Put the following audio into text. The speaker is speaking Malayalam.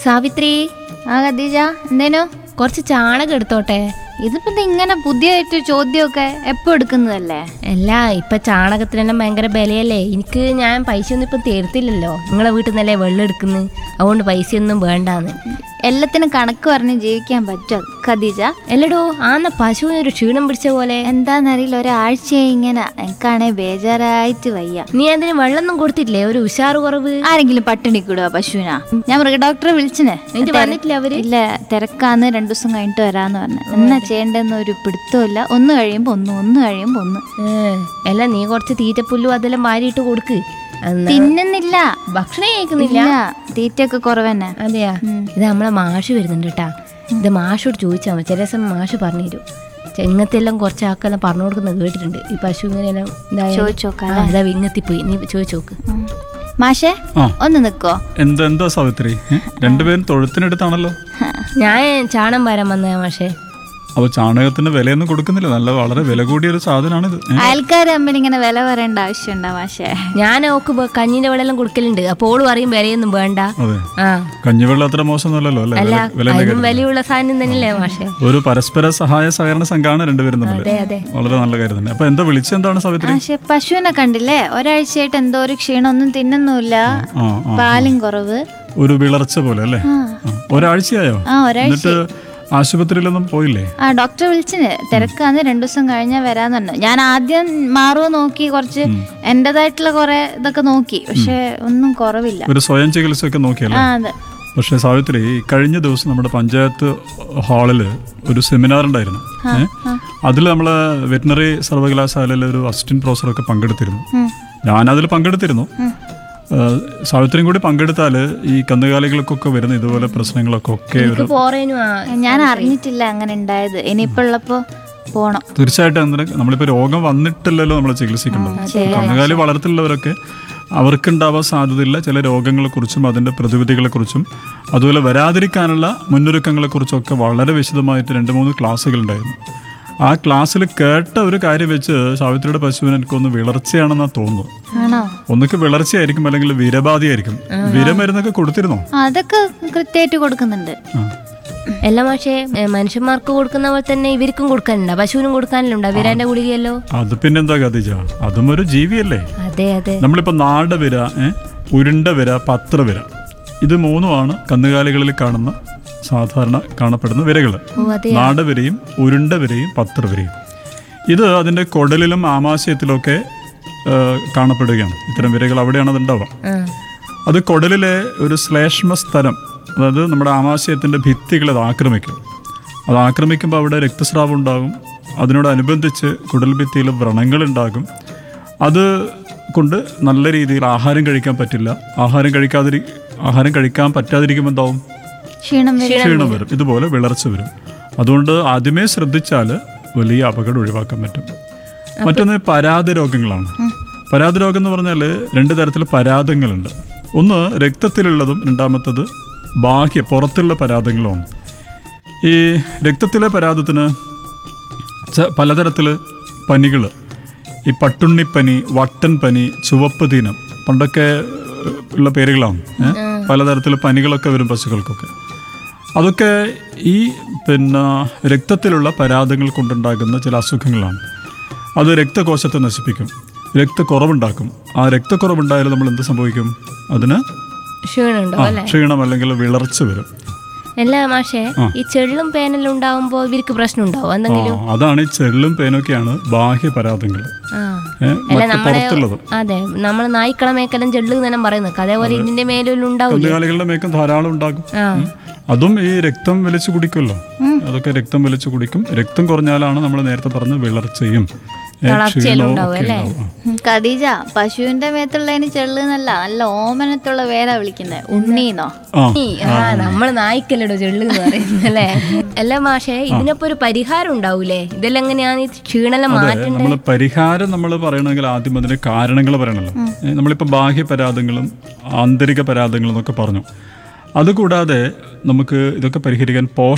സാവിത്രി ആ ഖദീജ എന്തേനു കുറച്ച് ചാണകം എടുത്തോട്ടെ ഇതിപ്പോ ഇത് ഇങ്ങനെ പുതിയതായിട്ട് ചോദ്യമൊക്കെ എപ്പോ എടുക്കുന്നതല്ലേ അല്ല ഇപ്പൊ ചാണകത്തിനെല്ലാം ഭയങ്കര വിലയല്ലേ എനിക്ക് ഞാൻ പൈസ ഒന്നും ഇപ്പം തരുത്തില്ലല്ലോ നിങ്ങളെ വീട്ടിൽ നിന്നല്ലേ വെള്ളം എടുക്കുന്നു അതുകൊണ്ട് പൈസയൊന്നും വേണ്ടാന്ന് എല്ലാത്തിനും കണക്ക് പറഞ്ഞ് ജീവിക്കാൻ പറ്റും ഖദീജ അല്ലടോ ആന്ന പശുവിന് ഒരു ക്ഷീണം പിടിച്ച പോലെ എന്താന്നറിയില്ല ഒരാഴ്ചയായി ഇങ്ങനെ എനിക്കാണെ ബേജാറായിട്ട് വയ്യ നീ അതിന് വെള്ളമൊന്നും കൊടുത്തില്ലേ ഒരു ഉഷാറ് കുറവ് ആരെങ്കിലും പട്ടിണി കിടുക പശുവിനാ ഞാൻ മൃഗഡോക്ടറെ വിളിച്ചിന് എന്നിട്ട് വന്നിട്ടില്ല അവര് ഇല്ല തിരക്കാന്ന് രണ്ടു ദിവസം കഴിഞ്ഞിട്ട് വരാന്ന് പറഞ്ഞു എന്നാ ചെയ്യേണ്ടെന്ന് ഒരു പിടുത്തമില്ല ഒന്ന് കഴിയുമ്പോ ഒന്ന് ഒന്ന് കഴിയുമ്പോ ഒന്ന് ഏ, അല്ല നീ കുറച്ച് തീറ്റപ്പുല്ലും അതെല്ലാം വാരിയിട്ട് കൊടുക്ക് എന്നാ തിന്നുന്നില്ല ഭക്ഷണം കഴിക്കുന്നില്ല ഇല്ല തീറ്റയൊക്കെ കുറവന്നെ അതെയാ ഇത് നമ്മളെ മാഷ് വരുന്നുണ്ട് കേട്ടാ ഇത് മാഷോട് ചോദിച്ചാൽ മതി ചില ദിവസം മാഷ് പറഞ്ഞു തരും ചെങ്ങത്തെല്ലാം കുറച്ച് ആക്കെല്ലാം പറഞ്ഞു കൊടുക്കുന്നത് കേട്ടിട്ടുണ്ട് ഈ പശു ഇങ്ങനെയെല്ലാം ഇതായാലും- ചോദിച്ചോക്കാം ആ, ഇതാ വിങ്ങത്തിപ്പോയി നീ ചോദിച്ചു നോക്ക് ഉം. മാഷേ ആ. ഒന്ന് നിക്കോ എന്താ എന്താ സാവിത്രി ഏ? രണ്ടുപേരും തൊഴുത്തിനടുത്താണല്ലോ ഞാൻ ചാണം വരാൻ വന്നതാ മാഷേ അപ്പൊ ചാണകത്തിന് വിലയൊന്നും കൊടുക്കുന്നില്ല നല്ല വളരെ വില കൂടിയ ഒരു സാധനമാണിത് ഏ? അയൽക്കാർ തമ്മിൽ ഇങ്ങനെ വില പറയേണ്ട ആവശ്യമുണ്ടോ മാഷേ ഞാൻ ഓക്ക് ബ- കഞ്ഞിന്റെ വെള്ളം കൊടുക്കലുണ്ട് അപ്പോൾ ഓള് പറയും വിലയൊന്നും വേണ്ട അതെ ആ കഞ്ഞിവെള്ളം അത്ര മോശമൊന്നുമല്ലല്ലോ അല്ലേ അല്ല വില- വില അതിനും വിലയുള്ള സാധനം തന്നെയല്ലേ മാഷേ ഒരു പരസ്പര സഹായ സഹകരണ സംഘമാണ് രണ്ടുപേരും തമ്മിൽ അതെ അതെ വളരെ നല്ല കാര്യം തന്നെ അപ്പൊ എന്താ വിളിച്ചെന്താണ് സാവിത്രി പക്ഷെ പശുവിനെ കണ്ടില്ലേ ഒരാഴ്ചയായിട്ട് എന്തോ ഒരു ക്ഷീണം ഒന്നും തിന്നുന്നുമില്ല ആ ആ പാലും കുറവ് ഒരു വിളർച്ച പോലെ അല്ലേ ആ. ആ. ഒരാഴ്ചയായോ ആ ഒരാഴ്ച എന്നിട്ട് ആശുപത്രിയിലൊന്നും പോയില്ലേ ആ ഡോക്ടറെ വിളിച്ചിന് തിരക്കാന്ന് രണ്ടു ദിവസം കഴിഞ്ഞാൽ വരാന്ന് പറഞ്ഞു ഞാൻ ആദ്യം മാറുമോ നോക്കി കുറച്ച് എന്റേതായിട്ടുള്ള കുറെ ഇതൊക്കെ നോക്കി പക്ഷെ ഒന്നും കുറവില്ല ഒരു സ്വയം ചികിത്സയൊക്കെ നോക്കിയല്ലേ ആ അതെ പക്ഷേ സാവിത്രി കഴിഞ്ഞ ദിവസം നമ്മുടെ പഞ്ചായത്ത് ഹാളിൽ ഒരു സെമിനാർ ഉണ്ടായിരുന്നു അതിൽ നമ്മൾ വെറ്റിനറി സർവകലാശാലയിലെ ഒരു അസിസ്റ്റന്റ് പ്രൊഫസറൊക്കെ പങ്കെടുത്തിരുന്നു ഉം. ഞാനതിൽ പങ്കെടുത്തിരുന്നു ഏഹ് സാവിത്രിയും കൂടി പങ്കെടുത്താൽ ഈ കന്നുകാലികൾക്കൊക്കെ വരുന്ന ഇതുപോലെ പ്രശ്നങ്ങളൊക്കെ ഒക്കെ ഒരു എനിക്ക് പോറേനും ആ ഞാൻ അറിഞ്ഞിട്ടില്ല അങ്ങനെ ഉണ്ടായത് ഇനിയിപ്പോ ഉള്ളപ്പോ പോണം തീർച്ചയായിട്ടും എന്തിനാ നമ്മളിപ്പോൾ രോഗം വന്നിട്ടില്ലല്ലോ നമ്മൾ ചികിത്സിക്കേണ്ടത് കന്നുകാലി വളർത്തിലുള്ളവരൊക്കെ അവർക്കുണ്ടാവാൻ സാധ്യതയുള്ള ചില രോഗങ്ങളെക്കുറിച്ചും അതിൻ്റെ പ്രതിവിധികളെക്കുറിച്ചും അതുപോലെ വരാതിരിക്കാനുള്ള മുന്നൊരുക്കങ്ങളെക്കുറിച്ചൊക്കെ വളരെ വിശദമായിട്ട് രണ്ട് മൂന്ന് ക്ലാസ്സുകൾ ഉണ്ടായിരുന്നു ആ ക്ലാസ്സിൽ കേട്ട ഒരു കാര്യം വെച്ച് സാവിത്രിയുടെ പശുവിന് എനിക്കൊന്ന് വിളർച്ചയാണെന്നാണ് തോന്നുന്നു ആണോ ഒന്നൊക്കെ വിളർച്ചയായിരിക്കും അല്ലെങ്കിൽ വിരബാധയായിരിക്കും വിരമരുന്നൊക്കെ കൊടുത്തിരുന്നോ ആ, അതൊക്കെ കൃത്യമായിട്ട് കൊടുക്കുന്നുണ്ട് ആ. എല്ലാ മാഷേ ഏ, മനുഷ്യന്മാർക്ക് കൊടുക്കുന്ന പോലെ തന്നെ ഇവർക്കും കൊടുക്കാനുണ്ടോ പശുവിനും കൊടുക്കാനല്ലോ വിരാന്റെ ഗുളികയല്ലോ അത് പിന്നെന്താ കതിജ അതും ഒരു ജീവിയല്ലേ അതെ അതെ നമ്മളിപ്പോൾ നാടവിര ഏ, ഉരുണ്ട വിര പത്രവിര ഇത് മൂന്നുമാണ് കന്നുകാലികളിൽ കാണുന്ന സാധാരണ കാണപ്പെടുന്ന വിരകൾ ഓ അതെ നാടവിരയും ഉരുണ്ട വിരയും പത്രവിരയും ഇത് അതിൻ്റെ കുടലിലും ആമാശയത്തിലൊക്കെ ഏ, കാണപ്പെടുകയാണ് ഇത്തരം വിരകൾ അവിടെയാണ് അതുണ്ടാവുക ആ അത് കുടലിലെ ഒരു ശ്ലേഷ്മ സ്ഥലം അതായത് നമ്മുടെ ആമാശയത്തിൻ്റെ ഭിത്തികൾ അത് ആക്രമിക്കും അത് ആക്രമിക്കുമ്പോൾ അവിടെ രക്തസ്രാവം ഉണ്ടാകും അതിനോടനുബന്ധിച്ച് കുടൽ ഭിത്തിയിൽ വ്രണങ്ങളുണ്ടാകും അത് കൊണ്ട് നല്ല രീതിയിൽ ആഹാരം കഴിക്കാൻ പറ്റില്ല ആഹാരം കഴിക്കാതിരി ആഹാരം കഴിക്കാൻ പറ്റാതിരിക്കുമ്പോൾ എന്താവും ക്ഷീണം വരും ക്ഷീണം വരും ഇതുപോലെ വിളർച്ച വരും അതുകൊണ്ട് ആദ്യമേ ശ്രദ്ധിച്ചാൽ വലിയ അപകടം ഒഴിവാക്കാൻ പറ്റും മറ്റൊന്ന് പരാത രോഗങ്ങളാണ് പരാത രോഗം എന്ന് പറഞ്ഞാൽ രണ്ട് തരത്തിൽ പരാതങ്ങളുണ്ട് ഒന്ന് രക്തത്തിലുള്ളതും രണ്ടാമത്തത് ബാഹ്യ പുറത്തുള്ള പരാതങ്ങളുമാണ് ഈ രക്തത്തിലെ പരാതത്തിന് ച- പലതരത്തിൽ പനികൾ ഈ പട്ടുണ്ണിപ്പനി വട്ടൻ പനി ചുവപ്പ് ദീനം പണ്ടൊക്കെ ഏഹ്, ഉള്ള പേരുകളാണ് ഏഹ്? പലതരത്തിൽ പനികളൊക്കെ വരും പശുക്കൾക്കൊക്കെ അതൊക്കെ ഈ പിന്നെ രക്തത്തിലുള്ള പരാതങ്ങൾ കൊണ്ടുണ്ടാകുന്ന ചില അസുഖങ്ങളാണ് അത് രക്തകോശത്തെ നശിപ്പിക്കും രക്തക്കുറവുണ്ടാക്കും ആ രക്തക്കുറവുണ്ടായാലും നമ്മൾ എന്ത് സംഭവിക്കും അതിന് ക്ഷീണുണ്ടോ ആ, അല്ലേ ക്ഷീണം അല്ലെങ്കിൽ വിളർച്ച വരും എല്ലാ മാഷേ ഈ ചെള്ളും പേനെല്ലാം ഉണ്ടാവുമ്പോ ഇവർക്ക് പ്രശ്നം ഉണ്ടാവും ആ എന്തെങ്കിലും അതാണ് ഈ ചെള്ളും പേനൊക്കെയാണ് ബാഹ്യ പരാതങ്ങൾ ആ ഏഹ്, അല്ല മറ്റ് നമ്മുടെ പുറത്തുള്ളത് അതെ നമ്മളെ നായ്ക്കള മേക്കെല്ലാം ചെള്ളു തന്നെ പറയുന്നത് അതേപോലെ ഇതിന്റെ മേലും ഉണ്ടാവില്ല കന്നുകാലികളുടെ മേക്കം ധാരാളം ഉണ്ടാകും ആ ഉം. അതും ഈ രക്തം വലിച്ചു കുടിക്കുമല്ലോ അതൊക്കെ രക്തം വലിച്ചു കുടിക്കും രക്തം കുറഞ്ഞാലാണ് നമ്മൾ നേരത്തെ പറഞ്ഞ വിളർച്ചയും ഏ, തളർച്ചയെല്ലാം ക്ഷീണവും ഉണ്ടാവും ഒക്കെ അല്ലേ? ഉണ്ടാവും. ആ. ഉം, ഖദീജ പശുവിന്റെ മേത്തുള്ളതിന് ചെള്ളുന്നല്ല നല്ല ഓമനത്തുള്ള പേരാ വിളിക്കുന്നത് ഉണ്ണീന്നോ ആ ഈ, ആ നമ്മള് നായ്ക്കല്ലടോ ചെള്ളു എന്ന് പറയുന്നത് അല്ലേ അല്ല മാഷേ ഇതിനൊപ്പം ഒരു പരിഹാരം ഉണ്ടാവൂലേ ഇതെല്ലാം എങ്ങനെയാണ് ഈ ക്ഷീണെല്ലാം അതെ മാറ്റേണ്ടത് നമ്മൾ പരിഹാരം നമ്മൾ പറയണമെങ്കിൽ ആദ്യം അതിന്റെ കാരണങ്ങൾ പറയണല്ലോ ഏ, നമ്മളിപ്പോൾ ബാഹ്യ പരാതങ്ങളും ആന്തരിക പരാതങ്ങളും എന്നൊക്കെ പറഞ്ഞു അതുകൂടാതെ നമുക്ക് ഇതൊക്കെ പരിഹരിക്കാൻ പോഷക